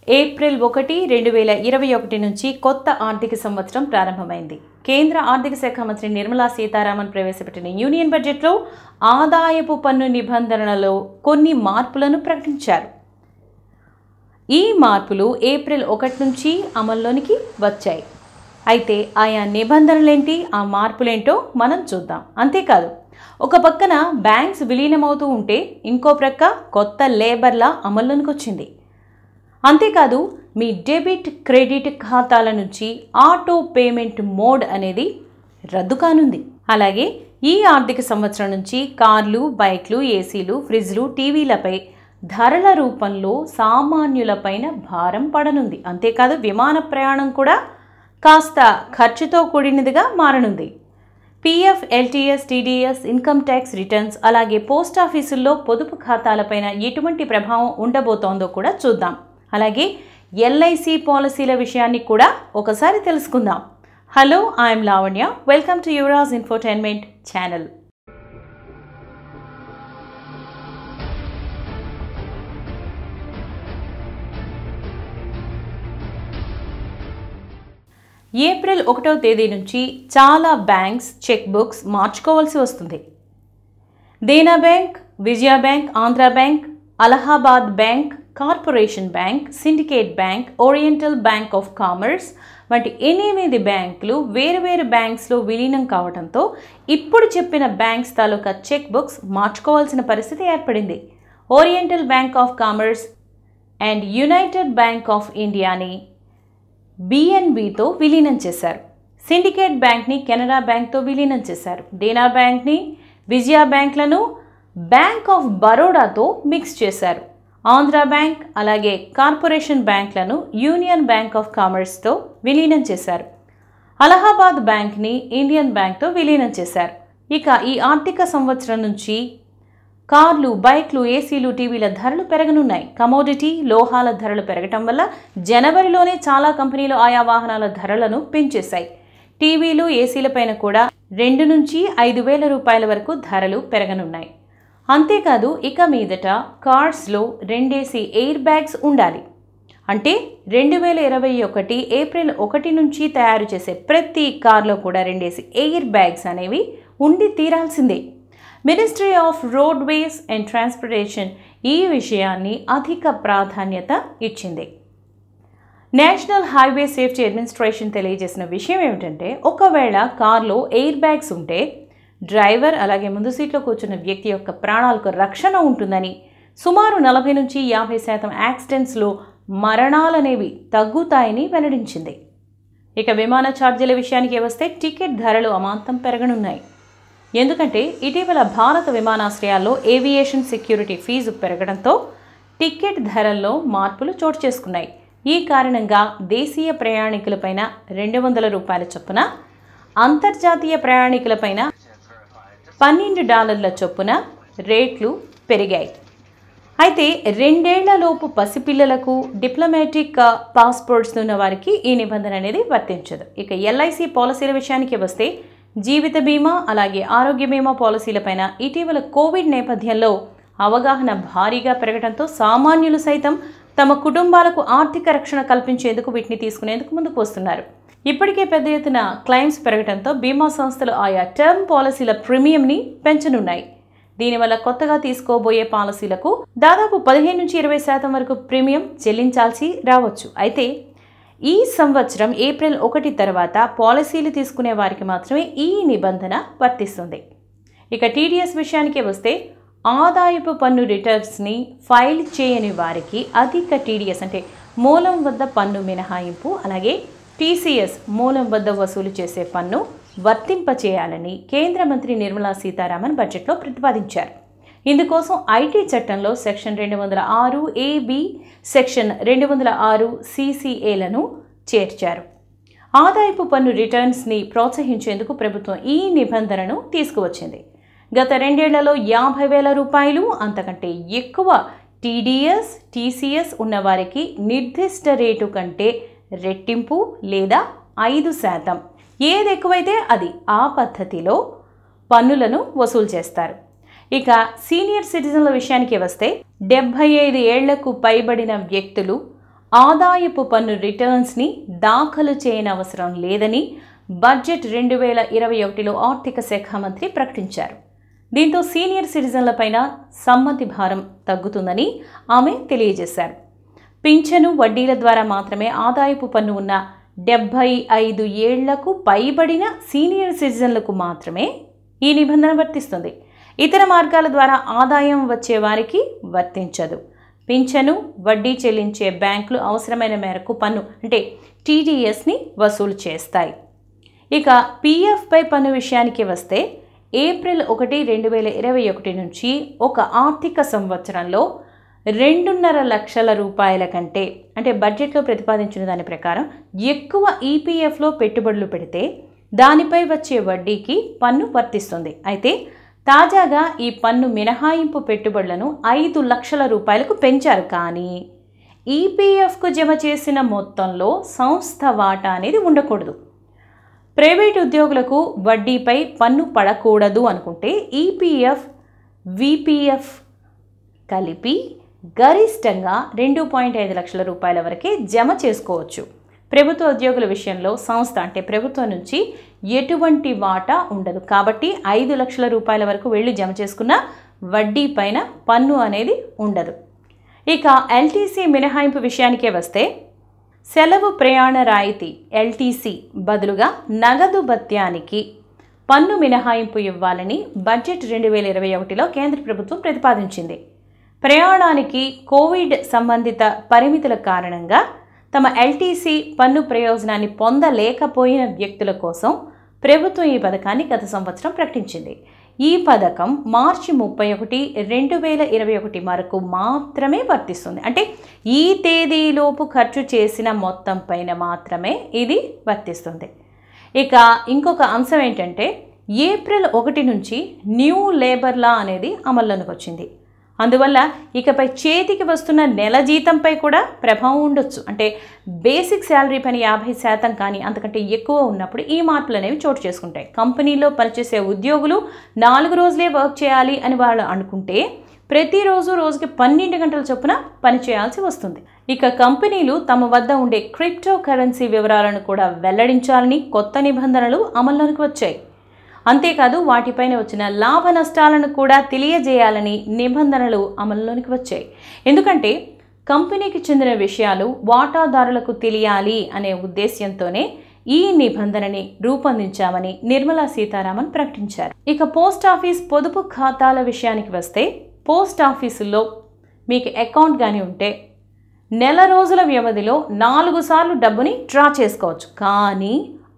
April ఒకటి రెండు వేల ఇరవై ఒకటి నుంచి కొత్త ఆర్థిక సంవత్సరం ప్రారంభమైంది కేంద్ర ఆర్థిక శాఖ మంత్రి నిర్మలా సీతారామన్ ప్రవేశపెట్టిన యూనియన్ బడ్జెట్లో ఆదాయపు పన్ను నిబంధనలలో కొన్ని మార్పులను ప్రకటించారు ఈ మార్పులు ఏప్రిల్ ఒకటి నుంచి అమల్లోనికి వచ్చాయి అయితే ఆయా నిబంధనలేంటి ఆ మార్పులేంటో మనం చూద్దాం అంతేకాదు ఒక పక్కన బ్యాంక్స్ విలీనమవుతూ ఉంటే ఇంకో ప్రక్క కొత్త లేబర్లా అమల్లోనికి వచ్చింది అంతేకాదు మీ డెబిట్ క్రెడిట్ ఖాతాల నుంచి ఆటో పేమెంట్ మోడ్ అనేది రద్దు కానుంది అలాగే ఈ ఆర్థిక సంవత్సరం నుంచి కార్లు బైక్లు ఏసీలు ఫ్రిడ్జ్లు టీవీలపై ధరల రూపంలో సామాన్యులపైన భారం పడనుంది అంతేకాదు విమాన ప్రయాణం కూడా కాస్త ఖర్చుతో కూడినదిగా మారనుంది PF LTS TDS income tax returns అలాగే పోస్ట్ ఆఫీసుల్లో పొదుపు ఖాతాలపైన ఎటువంటి ప్రభావం ఉండబోతోందో కూడా చూద్దాం అలాగే ఎల్ఐసి పాలసీల విషయాన్ని కూడా ఒకసారి తెలుసుకుందాం hello I'm Lavanya welcome to Yuvaraj infotainment channel April ఒకటవ తేదీ నుంచి చాలా బ్యాంక్స్ చెక్ బుక్స్ మార్చుకోవాల్సి వస్తుంది Dena Bank Vijaya Bank Andhra Bank Allahabad Bank Corporation Bank Syndicate Bank Oriental Bank of Commerce వంటి ఎనిమిది బ్యాంకులు వేరువేరు బ్యాంక్స్లో విలీనం కావడంతో ఇప్పుడు చెప్పిన బ్యాంక్స్ తాలూకా చెక్ బుక్స్ మార్చుకోవాల్సిన పరిస్థితి ఏర్పడింది Oriental Bank of Commerce and United Bank of ఇండియాని బిఎన్బితో విలీనం చేశారు సిండికేట్ బ్యాంక్ని కెనరా బ్యాంక్తో విలీనం చేశారు డేనా బ్యాంక్ని విజయ బ్యాంక్లను బ్యాంక్ ఆఫ్ బరోడాతో మిక్స్ చేశారు ఆంధ్ర బ్యాంక్ అలాగే కార్పొరేషన్ బ్యాంక్లను యూనియన్ బ్యాంక్ ఆఫ్ కామర్స్తో విలీనం చేశారు అలహాబాద్ బ్యాంక్ని ఇండియన్ బ్యాంక్తో విలీనం చేశారు ఇక ఈ ఆర్థిక సంవత్సరం నుంచి కార్లు బైక్లు ఏసీలు టీవీల ధరలు పెరగనున్నాయి కమోడిటీ లోహాల ధరలు పెరగటం వల్ల జనవరిలోనే చాలా కంపెనీలు ఆయా వాహనాల ధరలను పెంచేశాయి టీవీలు ఏసీలపైన కూడా రెండు నుంచి ఐదు వేల రూపాయల వరకు ధరలు పెరగనున్నాయి అంతేకాదు ఇక మీదట కార్స్లో రెండేసి ఎయిర్ బ్యాగ్స్ ఉండాలి అంటే రెండు వేల ఇరవై ఒకటి ఏప్రిల్ ఒకటి నుంచి తయారు చేసే ప్రతి కార్లో కూడా రెండేసి ఎయిర్ బ్యాగ్స్ అనేవి ఉండి తీరాల్సిందే ministry of roadways and transportation ఈ విషయాన్ని అధిక ప్రాధాన్యత ఇచ్చింది నేషనల్ హైవే సేఫ్టీ అడ్మినిస్ట్రేషన్ తెలియజేసిన విషయం ఏమిటంటే ఒకవేళ కార్లో ఎయిర్ బ్యాగ్స్ ఉంటే డ్రైవర్ అలాగే ముందు సీట్లో కూర్చున్న వ్యక్తి యొక్క ప్రాణాలకు రక్షణ ఉంటుందని సుమారు నలభై నుంచి యాభై శాతం యాక్సిడెంట్స్లో మరణాలనేవి తగ్గుతాయని వెల్లడించింది ఇక విమాన ఛార్జీల విషయానికి వస్తే టికెట్ ధరలు అమాంతం పెరగనున్నాయి ఎందుకంటే ఇటీవల భారత విమానాశ్రయాల్లో ఏవియేషన్ సెక్యూరిటీ ఫీజు పెరగడంతో టికెట్ ధరల్లో మార్పులు చోటు చేసుకున్నాయి ఈ కారణంగా దేశీయ ప్రయాణికులపైన రెండు వందల రూపాయల చొప్పున అంతర్జాతీయ ప్రయాణికులపైన పన్నెండు డాలర్ల చొప్పున రేట్లు పెరిగాయి అయితే రెండేళ్లలోపు పసిపిల్లలకు డిప్లొమాటిక్ పాస్పోర్ట్స్ ఉన్న వారికి ఈ నిబంధన అనేది వర్తించదు ఇక ఎల్ఐసి పాలసీల విషయానికి వస్తే జీవిత బీమా అలాగే ఆరోగ్య బీమా పాలసీలపైన ఇటీవల కోవిడ్ నేపథ్యంలో అవగాహన భారీగా పెరగడంతో సామాన్యులు సైతం తమ కుటుంబాలకు ఆర్థిక రక్షణ కల్పించేందుకు వీటిని తీసుకునేందుకు ముందుకు వస్తున్నారు ఇప్పటికే పెద్ద ఎత్తున క్లైమ్స్ పెరగడంతో బీమా సంస్థలు ఆయా టర్మ్ పాలసీల ప్రీమియంని పెంచనున్నాయి దీనివల్ల కొత్తగా తీసుకోబోయే పాలసీలకు దాదాపు పదిహేను నుంచి ఇరవై శాతం వరకు ప్రీమియం చెల్లించాల్సి రావచ్చు అయితే ఈ సంవత్సరం ఏప్రిల్ ఒకటి తర్వాత పాలసీలు తీసుకునే వారికి మాత్రమే ఈ నిబంధన వర్తిస్తుంది ఇక టీడీఎస్ విషయానికి వస్తే ఆదాయపు పన్ను రిటర్న్స్ని ఫైల్ చేయని వారికి అధిక టీడీఎస్ అంటే మూలం వద్ద పన్ను మినహాయింపు అలాగే టీసీఎస్ మూలం వద్ద వసూలు చేసే పన్ను వర్తింపచేయాలని కేంద్ర మంత్రి నిర్మలా సీతారామన్ బడ్జెట్లో ప్రతిపాదించారు ఇందుకోసం ఐటీ చట్టంలో సెక్షన్ రెండు వందల ఆరు ఏబి సెక్షన్ రెండు వందల ఆరు సిసిఏలను చేర్చారు ఆదాయపు పన్ను రిటర్న్స్ని ప్రోత్సహించేందుకు ప్రభుత్వం ఈ నిబంధనను తీసుకువచ్చింది గత రెండేళ్లలో యాభై వేల రూపాయలు అంతకంటే ఎక్కువ టీడీఎస్ టీసీఎస్ ఉన్నవారికి నిర్దిష్ట రేటు కంటే రెట్టింపు లేదా ఐదు శాతం ఏది ఎక్కువైతే అది ఆ పద్ధతిలో పన్నులను వసూలు చేస్తారు ఇక సీనియర్ సిటిజన్ల విషయానికి వస్తే డెబ్భై ఐదు ఏళ్లకు పైబడిన వ్యక్తులు ఆదాయపు పన్ను రిటర్న్స్ని దాఖలు చేయనవసరం లేదని బడ్జెట్ రెండు వేల ఇరవై ఒకటిలో ఆర్థిక శాఖ మంత్రి ప్రకటించారు దీంతో సీనియర్ సిటిజన్లపైన సమ్మతి భారం తగ్గుతుందని ఆమె తెలియజేశారు పింఛను వడ్డీల ద్వారా మాత్రమే ఆదాయపు పన్ను ఉన్న డెబ్భై ఐదు ఏళ్లకు పైబడిన సీనియర్ సిటిజన్లకు మాత్రమే ఈ నిబంధన వర్తిస్తుంది ఇతర మార్గాల ద్వారా ఆదాయం వచ్చే వారికి వర్తించదు పింఛను వడ్డీ చెల్లించే బ్యాంకులు అవసరమైన మేరకు పన్ను అంటే టీడీఎస్ని వసూలు చేస్తాయి ఇక పీఎఫ్పై పన్ను విషయానికి వస్తే ఏప్రిల్ ఒకటి రెండు వేల ఇరవై ఒకటి నుంచి ఒక ఆర్థిక సంవత్సరంలో రెండున్నర లక్షల రూపాయల కంటే అంటే బడ్జెట్లో ప్రతిపాదించిన దాని ప్రకారం ఎక్కువ ఈపీఎఫ్లో పెట్టుబడులు పెడితే దానిపై వచ్చే వడ్డీకి పన్ను వర్తిస్తుంది అయితే తాజాగా ఈ పన్ను మినహాయింపు పెట్టుబడులను ఐదు లక్షల రూపాయలకు పెంచారు కానీ ఈపీఎఫ్కు జమ చేసిన మొత్తంలో సంస్థ వాటా అనేది ఉండకూడదు ప్రైవేట్ ఉద్యోగులకు వడ్డీపై పన్ను పడకూడదు అనుకుంటే ఈపీఎఫ్ విపిఎఫ్ కలిపి గరిష్టంగా రెండు పాయింట్ ఐదు లక్షల రూపాయల వరకే జమ చేసుకోవచ్చు ప్రభుత్వ ఉద్యోగుల విషయంలో సంస్థ అంటే ప్రభుత్వం నుంచి ఎటువంటి వాటా ఉండదు కాబట్టి ఐదు లక్షల రూపాయల వరకు వెళ్ళి జమ చేసుకున్న వడ్డీ పైన పన్ను అనేది ఉండదు ఇక ఎల్టీసీ మినహాయింపు విషయానికే వస్తే సెలవు ప్రయాణ రాయితీ ఎల్టీసీ బదులుగా నగదు భత్యానికి పన్ను మినహాయింపు ఇవ్వాలని బడ్జెట్ రెండు వేల ఇరవై ఒకటిలో కేంద్ర ప్రభుత్వం ప్రతిపాదించింది ప్రయాణానికి కోవిడ్ సంబంధిత పరిమితుల కారణంగా తమ ఎల్టీసీ పన్ను ప్రయోజనాన్ని పొందలేకపోయిన వ్యక్తుల కోసం ప్రభుత్వం ఈ పథకాన్ని గత సంవత్సరం ప్రకటించింది ఈ పథకం మార్చి ముప్పై ఒకటి రెండు వేల ఇరవై ఒకటి వరకు మాత్రమే వర్తిస్తుంది అంటే ఈ తేదీలోపు ఖర్చు చేసిన మొత్తం పైన మాత్రమే ఇది వర్తిస్తుంది ఇక ఇంకొక అంశం ఏంటంటే ఏప్రిల్ ఒకటి నుంచి న్యూ లేబర్ లా అనేది అమల్లోకి వచ్చింది అందువల్ల ఇకపై చేతికి వస్తున్న నెల జీతంపై కూడా ప్రభావం ఉండొచ్చు అంటే బేసిక్ శాలరీ పైన యాభై శాతం కానీ అంతకంటే ఎక్కువ ఉన్నప్పుడు ఈ మార్పులు అనేవి చోటు చేసుకుంటాయి కంపెనీలో పనిచేసే ఉద్యోగులు నాలుగు రోజులే వర్క్ చేయాలి అని వాళ్ళు అనుకుంటే ప్రతిరోజు రోజుకి పన్నెండు గంటల చొప్పున పనిచేయాల్సి వస్తుంది ఇక కంపెనీలు తమ వద్ద ఉండే క్రిప్టో కరెన్సీ వివరాలను కూడా వెల్లడించాలని కొత్త నిబంధనలు అమల్లోకి వచ్చాయి అంతేకాదు వాటిపైన వచ్చిన లాభ నష్టాలను కూడా తెలియజేయాలని నిబంధనలు అమల్లోనికి వచ్చాయి ఎందుకంటే కంపెనీకి చెందిన విషయాలు వాటాదారులకు తెలియాలి అనే ఉద్దేశ్యంతోనే ఈ నిబంధనని రూపొందించామని నిర్మలా సీతారామన్ ప్రకటించారు ఇక పోస్ట్ ఆఫీస్ పొదుపు ఖాతాల విషయానికి వస్తే పోస్ట్ ఆఫీసుల్లో మీకు అకౌంట్ కానీ ఉంటే నెల రోజుల వ్యవధిలో నాలుగు సార్లు డబ్బుని డ్రా చేసుకోవచ్చు కానీ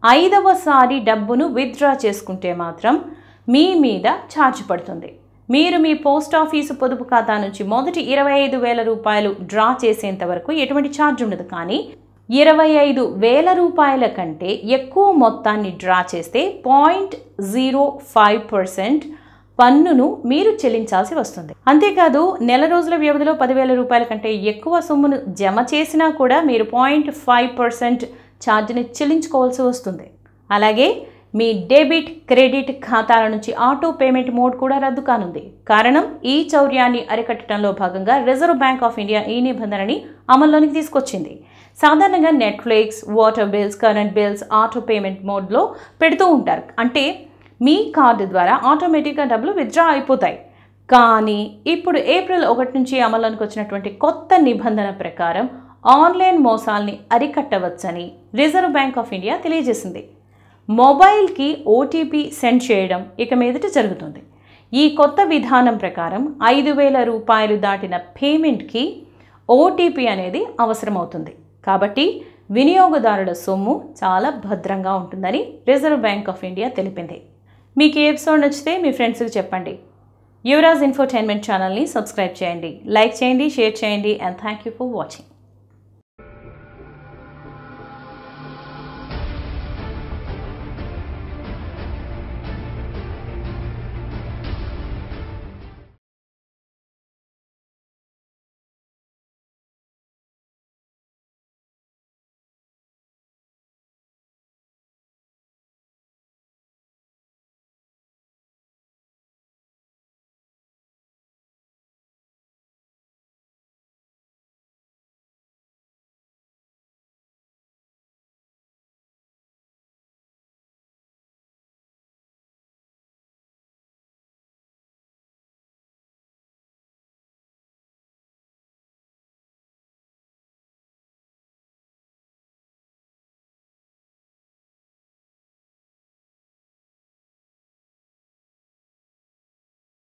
ఐదవసారి డబ్బును విత్డ్రా చేసుకుంటే మాత్రం మీ మీద ఛార్జ్ పడుతుంది మీరు మీ పోస్ట్ ఆఫీసు పొదుపు ఖాతా నుంచి మొదటి ఇరవై ఐదు వేల రూపాయలు డ్రా చేసేంత వరకు ఎటువంటి ఛార్జ్ ఉండదు కానీ ఇరవై ఐదు వేల రూపాయల కంటే ఎక్కువ మొత్తాన్ని డ్రా చేస్తే పాయింట్ జీరో ఫైవ్ పర్సెంట్ పన్నును మీరు చెల్లించాల్సి వస్తుంది అంతేకాదు నెల రోజుల వ్యవధిలో పదివేల రూపాయల కంటే ఎక్కువ సొమ్మును జమ చేసినా కూడా మీరు పాయింట్ ఫైవ్ పర్సెంట్ ఛార్జ్ని చెల్లించుకోవాల్సి వస్తుంది అలాగే మీ డెబిట్ క్రెడిట్ ఖాతాల నుంచి ఆటో పేమెంట్ మోడ్ కూడా రద్దు కానుంది కారణం ఈ చౌర్యాన్ని అరికట్టడంలో భాగంగా రిజర్వ్ బ్యాంక్ ఆఫ్ ఇండియా ఈ నిబంధనని అమల్లోనికి తీసుకొచ్చింది సాధారణంగా Netflix water bills current bills auto payment మోడ్లో పెడుతూ ఉంటారు అంటే మీ కార్డు ద్వారా ఆటోమేటిక్గా డబ్బులు విత్డ్రా అయిపోతాయి కానీ ఇప్పుడు ఏప్రిల్ ఒకటి నుంచి అమల్లోకి వచ్చినటువంటి కొత్త నిబంధన ప్రకారం ఆన్లైన్ మోసాల్ని అరికట్టవచ్చని రిజర్వ్ బ్యాంక్ ఆఫ్ ఇండియా తెలియజేసింది మొబైల్కి ఓటీపీ సెండ్ చేయడం ఇక మీదట జరుగుతుంది ఈ కొత్త విధానం ప్రకారం ఐదు వేల రూపాయలు దాటిన పేమెంట్కి ఓటీపీ అనేది అవసరమవుతుంది కాబట్టి వినియోగదారుల సొమ్ము చాలా భద్రంగా ఉంటుందని రిజర్వ్ బ్యాంక్ ఆఫ్ ఇండియా తెలిపింది మీకు ఈ ఎపిసోడ్ నచ్చితే మీ ఫ్రెండ్స్కి చెప్పండి యువరాజ్ ఇన్ఫోటైన్మెంట్ ఛానల్ని సబ్స్క్రైబ్ చేయండి లైక్ చేయండి షేర్ చేయండి and thank you for watching